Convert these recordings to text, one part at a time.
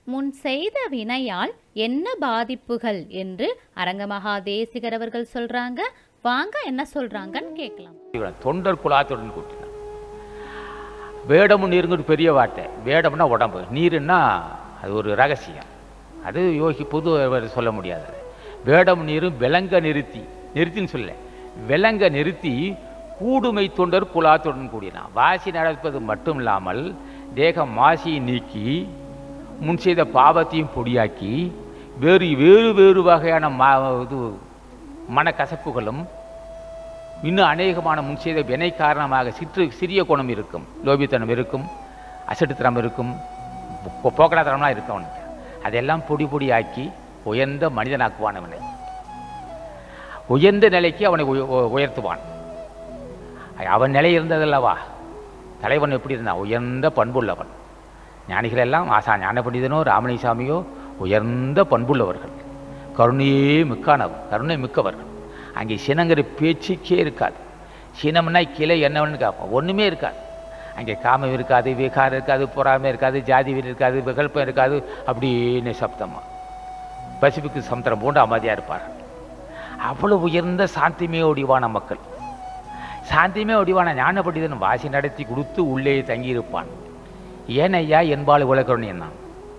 முன் செய்த வினையால் என்ன பாதிப்புகள் என்று அரங்கமகா தேசிகர் அவர்கள் சொல்றாங்க வாங்க என்ன சொல்றாங்கன்னு கேட்கலாம் இவன் தொண்டர் குலாத்துடன் கூட்டினான் வேடமும் நீருங்கிறது பெரிய வார்த்தை வேடம்னா உடம்பு நீருன்னா அது ஒரு ரகசியம் அது யோகி பொது அவர் சொல்ல முடியாது வேடம் நீரும் விலங்க நிறுத்தி நிறுத்தின்னு சொல்ல விலங்க நிறுத்தி கூடுமை தொண்டர் குலாத்துடன் கூடினான் வாசி நடப்பது மட்டும் இல்லாமல் தேக மாசியை நீக்கி முன் செய்த பாவத்தையும் பொடியாக்கி வேறு வேறு வேறு வகையான மா இது மனக்கசப்புகளும் இன்னும் அநேகமான முன் செய்த வினை காரணமாக சிற்று சிறிய குணம் இருக்கும் லோபித்தனம் இருக்கும் அசட்டுத்தனம் இருக்கும் பொ- போக்கடாத்தனம்லாம் இருக்கும் அவனுக்கு அதெல்லாம் பொடி பொடியாக்கி உயர்ந்த மனிதனாக்குவான் அவனை உயர்ந்த நிலைக்கு அவனை உய- உ- உயர்த்துவான் அவன் நிலை இருந்ததல்லவா தலைவன் எப்படி இருந்தான் உயர்ந்த பண்புள்ளவன் ஞானிகள் எல்லாம் ஆசா ஞான பண்டிதனோ ராமணிசாமியோ உயர்ந்த பண்புள்ளவர்கள் கருணையே மிக்கானவர் கருணை மிக்கவர்கள் அங்கே சினங்கிற பேச்சுக்கே இருக்காது சினம்னா கிளை என்னவன்னு கேட்போம் ஒன்றுமே இருக்காது அங்கே காமம் இருக்காது விகாரம் இருக்காது பொறாமை இருக்காது ஜாதி வீரம் இருக்காது விகல்பம் இருக்காது அப்படின்னு சப்தமா பசிபிக்கு சமுத்திரம் போன்று அமைதியாக இருப்பார்கள் அவ்வளவு உயர்ந்த சாந்திமே ஒடிவான மக்கள் சாந்தியுமே ஒடிவான ஞான பண்டிதன் வாசி நடத்தி கொடுத்து உள்ளே தங்கியிருப்பான் ஏன் ஐயா என்பால் உலகருணி என்னான்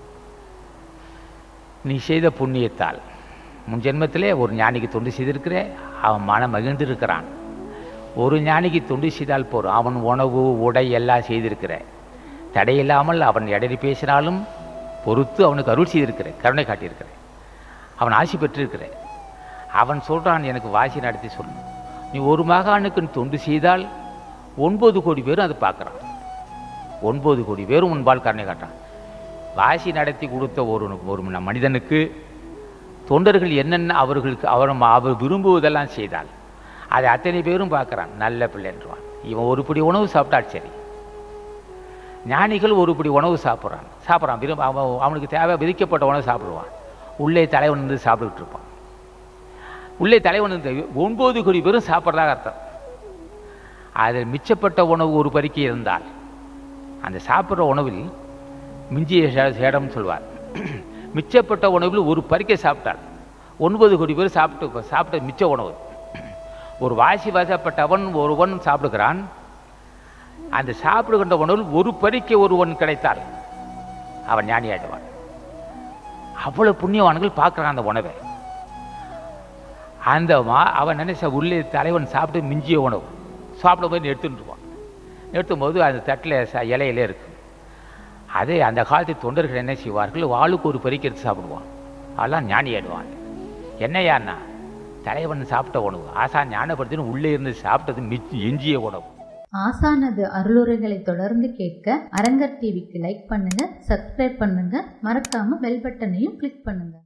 நீ செய்த புண்ணியத்தால் முன் ஜென்மத்திலே ஒரு ஞானிக்கு தொண்டு செய்திருக்கிற அவன் மனம் மகிழ்ந்திருக்கிறான் ஒரு ஞானிக்கு தொண்டு செய்தால் போதும் அவன் உணவு உடை எல்லாம் செய்திருக்கிற தடையில்லாமல் அவன் இடையில் பேசினாலும் பொறுத்து அவனுக்கு அருள் செய்திருக்கிற கருணை காட்டியிருக்கிற அவன் ஆசி பெற்றிருக்கிற அவன் சொல்கிறான் எனக்கு வாசி நடத்தி சொல்லு நீ ஒரு மகானுக்கு நீ தொண்டு செய்தால் ஒன்பது கோடி பேரும் அதை பார்க்குறான் ஒன்பது கோடி பேரும் முன்பால் கருணை காட்டுறான் வாசி நடத்தி கொடுத்த ஒரு ஒரு மனிதனுக்கு தொண்டர்கள் என்னென்ன அவர்களுக்கு அவர் அவர் விரும்புவதெல்லாம் செய்தால் அதை அத்தனை பேரும் பார்க்குறான் நல்ல பிள்ளைன்றான் இவன் ஒரு பிடி உணவு சாப்பிட்டால் சரி ஞானிகள் ஒரு பிடி உணவு சாப்பிட்றான் சாப்பிட்றான் விரும்ப அவன் அவனுக்கு தேவை விதிக்கப்பட்ட உணவு சாப்பிடுவான் உள்ளே தலைவன் இருந்து சாப்பிட்டுக்கிட்டு இருப்பான் உள்ளே தலைவன் இருந்து ஒன்பது கோடி பேரும் சாப்பிட்றதாக அர்த்தம் அதில் மிச்சப்பட்ட உணவு ஒரு பறிக்கை இருந்தால் அந்த சாப்பிட்ற உணவில் மிஞ்சிய சே- சேடம்னு சொல்வார் மிச்சப்பட்ட உணவில் ஒரு பறிக்கை சாப்பிட்டார் ஒன்பது கோடி பேர் சாப்பிட்டு சாப்பிட்ட மிச்ச உணவு ஒரு வாசி வாசப்பட்டவன் ஒருவன் சாப்பிடுகிறான் அந்த சாப்பிடுகின்ற உணவில் ஒரு பறிக்கை ஒருவன் கிடைத்தால் அவன் ஞானியாடுவான் அவ்வளவு புண்ணியவான்கள் பார்க்குறான் அந்த உணவை அந்த மா அவன் நினைச்ச உள்ளே தலைவன் சாப்பிட்டு மிஞ்சிய உணவு சாப்பிட போய் எடுத்துட்டுருவான் நிறுத்தும் போது அந்த தட்டில் ச இலையிலே இருக்கு அதே அந்த காலத்து தொண்டர்கள் என்ன செய்வார்கள் வாளுக்கு ஒரு பறிக்கை எடுத்து சாப்பிடுவான் அதெல்லாம் ஞானி ஆடுவான் என்னையான்னா தலைவன் சாப்பிட்ட உணவு ஆசா ஞானப்படுத்தின்னு உள்ளே இருந்து சாப்பிட்டது மிச்சி எஞ்சிய உணவு ஆசானது அருளுரைகளை தொடர்ந்து கேட்க அரங்கர் டிவிக்கு லைக் பண்ணுங்க சப்ஸ்கிரைப் பண்ணுங்க மறக்காம பெல் பட்டனையும் கிளிக் பண்ணுங்க